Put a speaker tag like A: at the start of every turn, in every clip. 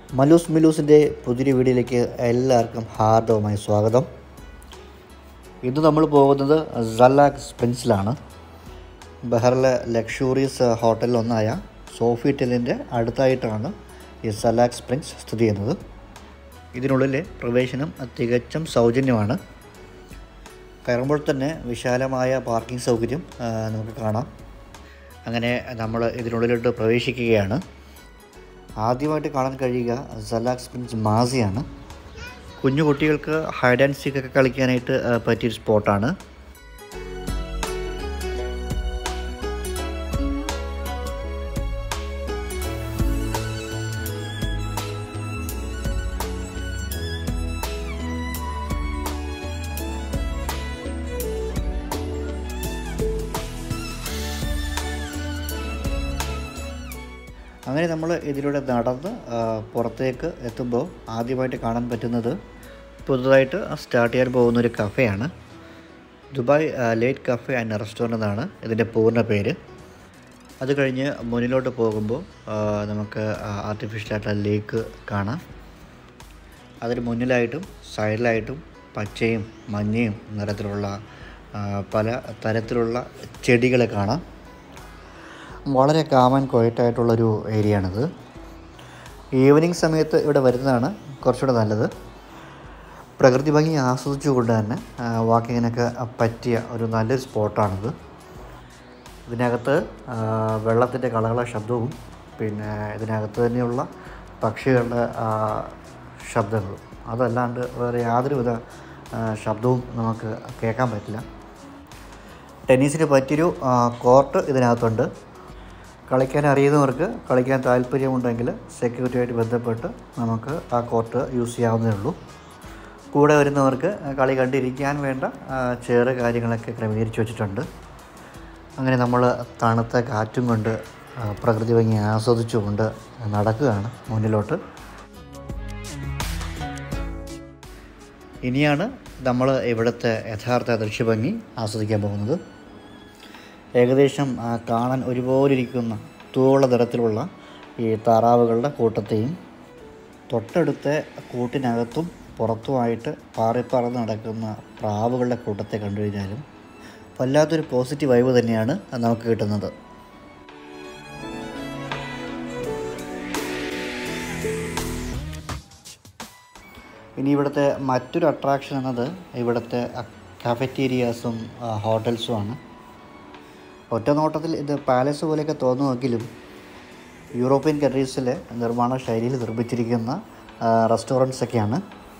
A: മലൂസ് മിലൂസിൻ്റെ പുതിയൊരു വീഡിയോയിലേക്ക് എല്ലാവർക്കും ഹാർദവമായ സ്വാഗതം ഇന്ന് നമ്മൾ പോകുന്നത് സലാക് സ്പ്രിങ്സിലാണ് ബഹറിലെ ലക്ഷൂറിയസ് ഹോട്ടലിലൊന്നായ സോഫിറ്റലിൻ്റെ അടുത്തായിട്ടാണ് ഈ സലാക് സ്പ്രിങ്സ് സ്ഥിതി ചെയ്യുന്നത് ഇതിനുള്ളിലെ പ്രവേശനം തികച്ചും സൗജന്യമാണ് കയറുമ്പോൾ തന്നെ വിശാലമായ പാർക്കിംഗ് സൗകര്യം ആ, നമുക്ക് കാണാം അങ്ങനെ നമ്മൾ ഇതിനുള്ളിലോട്ട് പ്രവേശിക്കുകയാണ് ആദ്യമായിട്ട് കാണാൻ കഴിയുക സലാക് സ്പ്രിങ്സ് മാസിയാണ് കുഞ്ഞു കുട്ടികൾക്ക് ഹൈഡ് ആൻഡ് സീക്ക് ഒക്കെ കളിക്കാനായിട്ട് ആ, പറ്റിയൊരു സ്പോട്ടാണ് അങ്ങനെ നമ്മൾ ഇതിലൂടെ നടന്ന് ആ, പുറത്തേക്ക് എത്തുമ്പോൾ ആദ്യമായിട്ട് കാണാൻ പറ്റുന്നത് പുതുതായിട്ട് സ്റ്റാർട്ട് ചെയ്യാൻ പോകുന്ന ഒരു കഫേയാണ് ദുബായ് ആ, ലേറ്റ് കഫേ ആൻഡ് റെസ്റ്റോറൻ്റ് എന്നാണ് ഇതിൻ്റെ പൂർണ്ണ പേര് അത് കഴിഞ്ഞ് മുന്നിലോട്ട് പോകുമ്പോൾ ആ, നമുക്ക് ആർട്ടിഫിഷ്യലായിട്ടുള്ള ലേക്ക് കാണാം അതിന് മുന്നിലായിട്ടും സൈഡിലായിട്ടും പച്ചയും മഞ്ഞയും നിറത്തിലുള്ള ആ, പല തരത്തിലുള്ള ചെടികൾ കാണാം വളരെ കാമൻ ക്വയറ്റായിട്ടുള്ളൊരു ഏരിയ ആണിത് ഈവനിങ് സമയത്ത് ഇവിടെ വരുന്നതാണ് കുറച്ചുകൂടെ നല്ലത് പ്രകൃതി ഭംഗി ആസ്വദിച്ചുകൊണ്ട് തന്നെ വാക്കിങ്ങിനൊക്കെ പറ്റിയ ഒരു നല്ലൊരു സ്പോട്ടാണിത് ഇതിനകത്ത് വെള്ളത്തിൻ്റെ കളകള ശബ്ദവും പിന്നെ ഇതിനകത്ത് തന്നെയുള്ള പക്ഷികളുടെ ആ, ശബ്ദങ്ങളും അതല്ലാണ്ട് വേറെ യാതൊരുവിധ ആ, ശബ്ദവും നമുക്ക് കേൾക്കാൻ പറ്റില്ല ടെന്നീസിന് പറ്റിയൊരു ആ, കോർട്ട് ഇതിനകത്തുണ്ട് കളിക്കാൻ അറിയുന്നവർക്ക് കളിക്കാൻ താല്പര്യമുണ്ടെങ്കിൽ സെക്യൂരിറ്റിയായിട്ട് ബന്ധപ്പെട്ട് നമുക്ക് ആ കോർട്ട് യൂസ് ചെയ്യാവുന്നതേ ഉള്ളൂ കൂടെ വരുന്നവർക്ക് കളി കണ്ടിരിക്കാൻ വേണ്ട ആ, ചെയറ് കാര്യങ്ങളൊക്കെ ക്രമീകരിച്ച് വെച്ചിട്ടുണ്ട് അങ്ങനെ നമ്മൾ തണുത്ത കാറ്റും കൊണ്ട് ആ, പ്രകൃതി ഭംഗി ആസ്വദിച്ചുകൊണ്ട് നടക്കുകയാണ് മുന്നിലോട്ട് ഇനിയാണ് നമ്മൾ ഇവിടുത്തെ യഥാർത്ഥ ദൃശ്യഭംഗി ആസ്വദിക്കാൻ പോകുന്നത് ഏകദേശം ആ, കാണാൻ ഒരുപോലെ ഇരിക്കുന്ന തൂവള നിറത്തിലുള്ള ഈ താറാവുകളുടെ കൂട്ടത്തെയും തൊട്ടടുത്ത കൂട്ടിനകത്തും പുറത്തുമായിട്ട് പാറിപ്പറന്ന് നടക്കുന്ന പ്രാവുകളുടെ കൂട്ടത്തെ കണ്ടു കഴിഞ്ഞാലും വല്ലാത്തൊരു പോസിറ്റീവ് വൈബ് തന്നെയാണ് നമുക്ക് കിട്ടുന്നത് ഇനി ഇവിടുത്തെ മറ്റൊരു അട്രാക്ഷൻ എന്നത് ഇവിടുത്തെ കഫറ്റീരിയാസും ഹോട്ടൽസുമാണ് ഒറ്റ നോട്ടത്തിൽ ഇത് പാലസ് പോലെയൊക്കെ തോന്നുമെങ്കിലും യൂറോപ്യൻ കൺട്രീസിലെ നിർമ്മാണ ശൈലിയിൽ നിർമ്മിച്ചിരിക്കുന്ന റെസ്റ്റോറൻറ്റ്സ് ഒക്കെയാണ്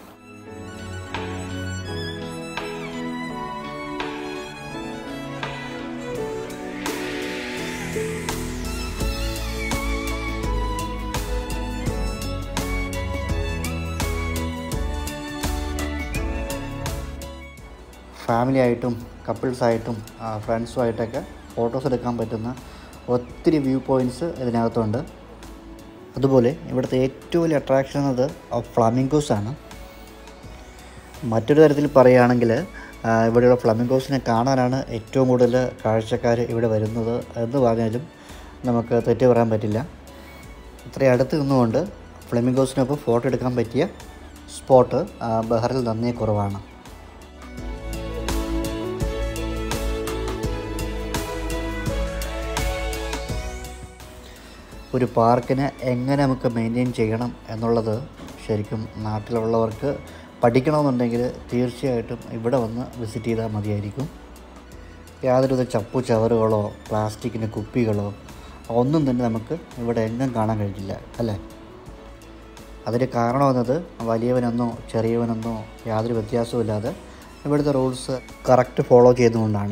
A: ഫാമിലി ആയിട്ടും കപ്പിൾസായിട്ടും ഫ്രണ്ട്സുമായിട്ടൊക്കെ ഫോട്ടോസ് എടുക്കാൻ പറ്റുന്ന ഒത്തിരി വ്യൂ പോയിൻറ്റ്സ് ഇതിനകത്തുണ്ട് അതുപോലെ ഇവിടുത്തെ ഏറ്റവും വലിയ അട്രാക്ഷൻ എന്നത് ഫ്ലാമിംഗോസ് ആണ് മറ്റൊരു തരത്തിൽ പറയുകയാണെങ്കിൽ ആ, ഇവിടെയുള്ള ഫ്ലമിംഗോസിനെ കാണാനാണ് ഏറ്റവും കൂടുതൽ കാഴ്ചക്കാർ ഇവിടെ വരുന്നത് എന്ന് പറഞ്ഞാലും നമുക്ക് തെറ്റ് പറയാൻ പറ്റില്ല ഇത്രയും അടുത്ത് നിന്നുകൊണ്ട് ഫ്ലമിംഗോസിനൊപ്പം ഫോട്ടോ എടുക്കാൻ പറ്റിയ സ്പോട്ട് ആ, ബഹറിൽ നന്നേ കുറവാണ് ഒരു പാർക്കിനെ എങ്ങനെ നമുക്ക് മെയിൻറ്റെയിൻ ചെയ്യണം എന്നുള്ളത് ശരിക്കും നാട്ടിലുള്ളവർക്ക് പഠിക്കണമെന്നുണ്ടെങ്കിൽ തീർച്ചയായിട്ടും ഇവിടെ വന്ന് വിസിറ്റ് ചെയ്താൽ മതിയായിരിക്കും യാതൊരുവിധ ചപ്പു ചവറുകളോ പ്ലാസ്റ്റിക്കിൻ്റെ കുപ്പികളോ ഒന്നും തന്നെ നമുക്ക് ഇവിടെ എങ്ങും കാണാൻ കഴിയില്ല അല്ലേ അതിന് കാരണമെന്നത് വലിയവനെന്നോ ചെറിയവനെന്നോ യാതൊരു വ്യത്യാസവുമില്ലാതെ ഇവിടുത്തെ റൂൾസ് കറക്റ്റ് ഫോളോ ചെയ്തുകൊണ്ടാണ്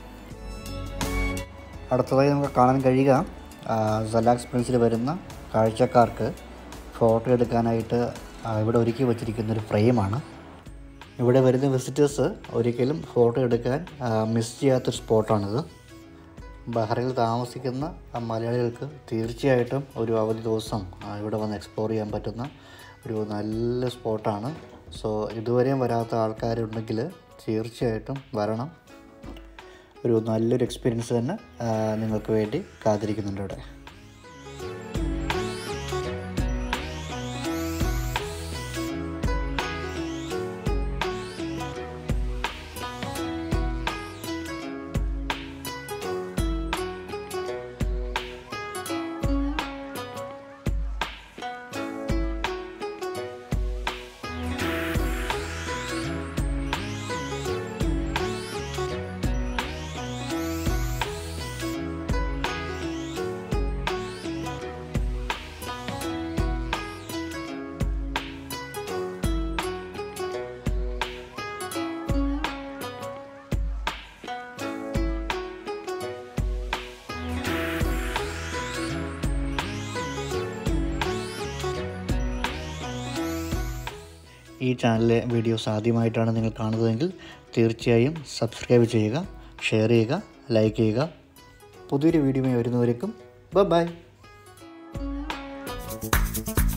A: അടുത്തതായി നമുക്ക് കാണാൻ കഴിയുക ആ, സലാക് സ്പ്രിങ്സിൽ വരുന്ന കാഴ്ചക്കാർക്ക് ഫോട്ടോ എടുക്കാനായിട്ട് ആ, ഇവിടെ ഒരുക്കി വച്ചിരിക്കുന്ന ഒരു ഫ്രെയിമാണ് ഇവിടെ വരുന്ന വിസിറ്റേഴ്സ് ഒരിക്കലും ഫോട്ടോ എടുക്കാൻ മിസ് ചെയ്യാത്തൊരു സ്പോട്ടാണിത് ബഹ്റൈനിൽ താമസിക്കുന്ന ആ മലയാളികൾക്ക് തീർച്ചയായിട്ടും ഒരു അവധി ദിവസം ആ, ഇവിടെ വന്ന് എക്സ്പ്ലോർ ചെയ്യാൻ പറ്റുന്ന ഒരു നല്ല സ്പോട്ടാണ് സോ ഇതുവരെയും വരാത്ത ആൾക്കാരുണ്ടെങ്കിൽ തീർച്ചയായിട്ടും വരണം ഒരു നല്ലൊരു എക്സ്പീരിയൻസ് തന്നെ ആ, നിങ്ങൾക്ക് വേണ്ടി കാത്തിരിക്കുന്നുണ്ട് ഇവിടെ ഈ ചാനലിലെ വീഡിയോസ് ആദ്യമായിട്ടാണ് നിങ്ങൾ കാണുന്നതെങ്കിൽ തീർച്ചയായും സബ്സ്ക്രൈബ് ചെയ്യുക ഷെയർ ചെയ്യുക ലൈക്ക് ചെയ്യുക പുതിയൊരു വീഡിയോ വരുന്നവരേക്കും ബൈ